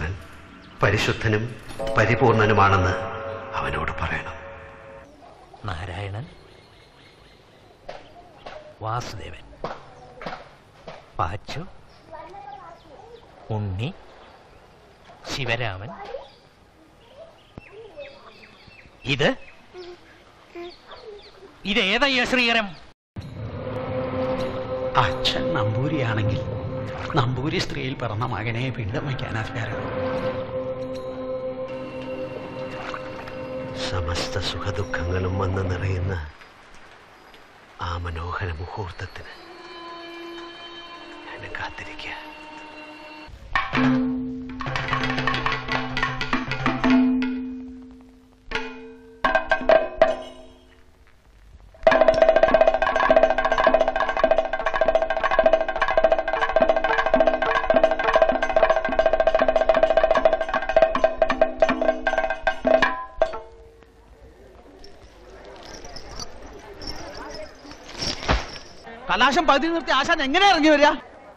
രാമചന്ദ്രൻ പരിശുദ്ധനും പരിപൂർണനുമാണെന്ന് അവനോട് പറയണം നാരായണൻ വാസുദേവൻ പാച്ചു ഉണ്ണി ശിവരാമൻ ഇത് ഇത് ഏതയ്യ ശ്രീകരം അച്ഛൻ നമ്പൂരിയാണെങ്കിൽ നമ്പൂരി സ്ത്രീയിൽ പിറന്ന മകനെ പിണ്ടം വയ്ക്കാൻ അധികാരം സമസ്ത സുഖദുഃഖങ്ങളും വന്ന് നിറയുന്ന ആ മനോഹര മുഹൂർത്തത്തിന് ഞാൻ കാത്തിരിക്കുക കലാശം പകുതി നിർത്തി ആശാൻ എങ്ങനെ ഇറങ്ങി വരിക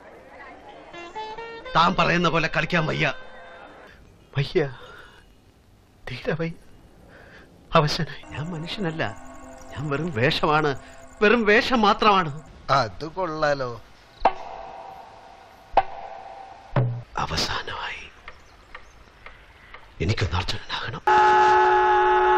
താൻ പറയുന്ന പോലെ കളിക്കാൻ വയ്യ വയ്യ തീരെ വയ്യ അവശനായി ഞാൻ മനുഷ്യനല്ല ഞാൻ വെറും വേഷമാണ് വെറും വേഷം മാത്രമാണ് അത് കൊള്ളാലോ അവസാനമായി എനിക്കൊന്ന് അർജുനനാകണം